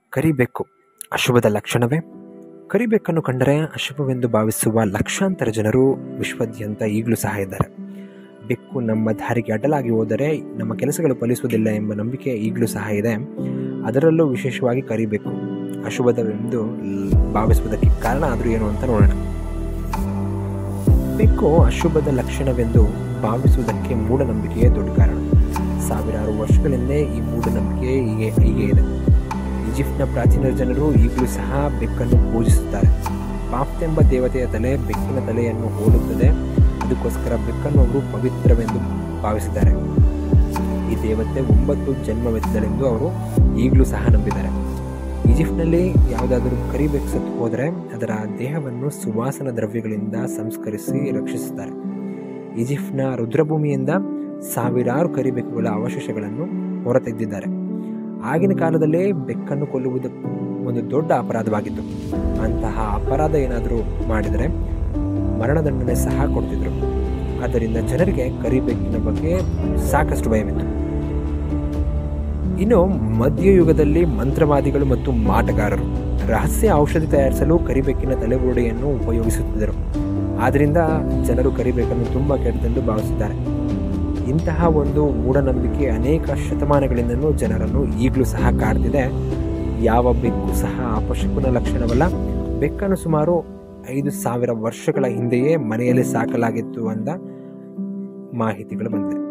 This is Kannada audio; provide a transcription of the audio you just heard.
ಕರಿಬೆಕ್ಕು ಅಶುಭದ ಲಕ್ಷಣವೇ ಕರಿಬೆಕ್ಕನ್ನು ಕಂಡರೆ ಅಶುಭವೆಂದು ಭಾವಿಸುವ ಲಕ್ಷಾಂತರ ಜನರು ವಿಶ್ವಾದ್ಯಂತ ಈಗಲೂ ಸಹ ಇದ್ದಾರೆ ಬೆಕ್ಕು ನಮ್ಮ ದಾರಿಗೆ ಅಡ್ಡಲಾಗಿ ಹೋದರೆ ನಮ್ಮ ಕೆಲಸಗಳು ಫಲಿಸುವುದಿಲ್ಲ ಎಂಬ ನಂಬಿಕೆ ಈಗಲೂ ಸಹ ಇದೆ ಅದರಲ್ಲೂ ವಿಶೇಷವಾಗಿ ಕರಿಬೇಕು ಅಶುಭದವೆಂದು ಲ್- ಭಾವಿಸುವುದಕ್ಕೆ ಕಾರಣ ಆದರೂ ಏನು ಅಂತ ನೋಡೋಣ ಬೆಕ್ಕು ಅಶುಭದ ಲಕ್ಷಣವೆಂದು ಭಾವಿಸುವುದಕ್ಕೆ ಮೂಢನಂಬಿಕೆಯೇ ದೊಡ್ಡ ಕಾರಣ ಸಾವಿರಾರು ವರ್ಷಗಳಿಂದಲೇ ಈ ಮೂಢನಂಬಿಕೆ ಹೀಗೆ ಹೀಗೆ ಇದೆ ಈಜಿಪ್ಟ್ನ ಪ್ರಾಚೀನ ಜನರು ಈಗಲೂ ಸಹ ಬೆಕ್ಕನ್ನು ಪೂಜಿಸುತ್ತಾರೆ ಪಾಫ್ತ್ ಎಂಬ ದೇವತೆಯ ತಲೆ ಬೆಕ್ಕಿನ ತಲೆಯನ್ನು ಹೋಲುತ್ತದೆ ಅದಕ್ಕೋಸ್ಕರ ಬೆಕ್ಕನ್ನು ಅವರು ಪವಿತ್ರವೆಂದು ಭಾವಿಸಿದ್ದಾರೆ ಈ ದೇವತೆ ಒಂಬತ್ತು ಜನ್ಮವೆತ್ತಲೆಂದು ಅವರು ಈಗಲೂ ಸಹ ನಂಬಿದ್ದಾರೆ ಈಜಿಪ್ಟ್ನಲ್ಲಿ ಯಾವುದಾದರೂ ಕರಿಬೆಕ್ಕು ಸತ್ತು ಹೋದರೆ ಅದರ ದೇಹವನ್ನು ಸುವಾಸನ ದ್ರವ್ಯಗಳಿಂದ ಸಂಸ್ಕರಿಸಿ ರಕ್ಷಿಸುತ್ತಾರೆ ಈಜಿಪ್ಟ್ನ ರುದ್ರಭೂಮಿಯಿಂದ ಸಾವಿರಾರು ಕರಿಬೆಕ್ಕುಗಳ ಅವಶೇಷಗಳನ್ನು ಹೊರತೆಗೆದಿದ್ದಾರೆ ಆಗಿನ ಕಾಲದಲ್ಲೇ ಬೆಕ್ಕನ್ನು ಕೊಲ್ಲುವುದು ಒಂದು ದೊಡ್ಡ ಅಪರಾಧವಾಗಿತ್ತು ಅಂತಹ ಅಪರಾಧ ಏನಾದರೂ ಮಾಡಿದರೆ ಮರಣದಂಡನೆ ಸಹ ಕೊಡ್ತಿದ್ರು ಆದ್ದರಿಂದ ಜನರಿಗೆ ಕರಿಬೆಕ್ಕಿನ ಬಗ್ಗೆ ಸಾಕಷ್ಟು ಭಯವಿತ್ತು ಇನ್ನು ಮಧ್ಯಯುಗದಲ್ಲಿ ಮಂತ್ರವಾದಿಗಳು ಮತ್ತು ಮಾಟಗಾರರು ರಹಸ್ಯ ಔಷಧಿ ತಯಾರಿಸಲು ಕರಿಬೆಕ್ಕಿನ ತಲೆಬುರುಡೆಯನ್ನು ಉಪಯೋಗಿಸುತ್ತಿದ್ದರು ಆದ್ದರಿಂದ ಜನರು ಕರಿಬೇಕನ್ನು ತುಂಬ ಕೆಟ್ಟದೆಂದು ಭಾವಿಸಿದ್ದಾರೆ ಇಂತಹ ಒಂದು ಮೂಢನಂಬಿಕೆ ಅನೇಕ ಶತಮಾನಗಳಿಂದಲೂ ಜನರನ್ನು ಈಗಲೂ ಸಹ ಕಾಡ್ತಿದೆ ಯಾವ ಬೆಕ್ಕು ಸಹ ಅಪಶಕುನ ಲಕ್ಷಣವಲ್ಲ ಬೆಕ್ಕನ್ನು ಸುಮಾರು ಐದು ಸಾವಿರ ವರ್ಷಗಳ ಹಿಂದೆಯೇ ಮನೆಯಲ್ಲಿ ಸಾಕಲಾಗಿತ್ತು ಅಂತ ಮಾಹಿತಿಗಳು ಬಂದಿದೆ